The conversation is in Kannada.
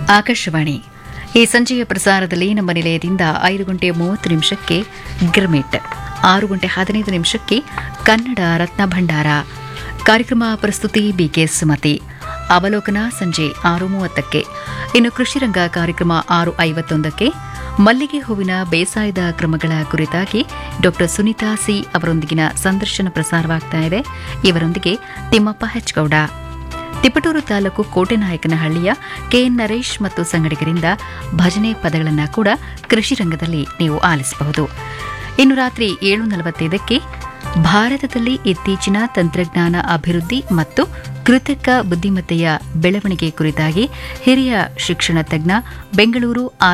ಆಕಾಶವಾಣಿ ಈ ಸಂಜೆಯ ಪ್ರಸಾರದಲ್ಲಿ ನಮ್ಮ ನಿಲಯದಿಂದ ಐದು ಗಂಟೆ ಮೂವತ್ತು ನಿಮಿಷಕ್ಕೆ ಗಿರ್ಮಿಟ್ ಆರು ಗಂಟೆ ಹದಿನೈದು ನಿಮಿಷಕ್ಕೆ ಕನ್ನಡ ರತ್ನ ಭಂಡಾರ ಕಾರ್ಯಕ್ರಮ ಪ್ರಸ್ತುತಿ ಬಿಕೆ ಸುಮತಿ ಅವಲೋಕನ ಸಂಜೆ ಆರು ಮೂವತ್ತಕ್ಕೆ ಇನ್ನು ಕೃಷಿ ರಂಗ ಕಾರ್ಯಕ್ರಮ ಆರು ಐವತ್ತೊಂದಕ್ಕೆ ಮಲ್ಲಿಗೆ ಹೂವಿನ ಬೇಸಾಯದ ಕ್ರಮಗಳ ಕುರಿತಾಗಿ ಡಾಕ್ಟರ್ ಸುನೀತಾ ಸಿ ಅವರೊಂದಿಗಿನ ಸಂದರ್ಶನ ಪ್ರಸಾರವಾಗ್ತಾ ಇದೆ ಇವರೊಂದಿಗೆ ತಿಮ್ಮಪ್ಪ ಹೆಚ್ಗೌಡ ತಿಪಟೂರು ತಾಲೂಕು ಕೋಟೆನಾಯಕನಹಳ್ಳಿಯ ಕೆಎನ್ ನರೇಶ್ ಮತ್ತು ಸಂಗಡಿಗರಿಂದ ಭಜನೆ ಪದಗಳನ್ನು ಕೂಡ ಕೃಷಿ ರಂಗದಲ್ಲಿ ನೀವು ಆಲಿಸಬಹುದು ಇನ್ನು ರಾತ್ರಿ ಏಳು ನಲವತ್ತೈದಕ್ಕೆ ಭಾರತದಲ್ಲಿ ಇತ್ತೀಚಿನ ತಂತ್ರಜ್ಞಾನ ಅಭಿವೃದ್ಧಿ ಮತ್ತು ಕೃತಕ ಬುದ್ಧಿಮತ್ತೆಯ ಬೆಳವಣಿಗೆ ಕುರಿತಾಗಿ ಹಿರಿಯ ಶಿಕ್ಷಣ ತಜ್ಞ ಬೆಂಗಳೂರು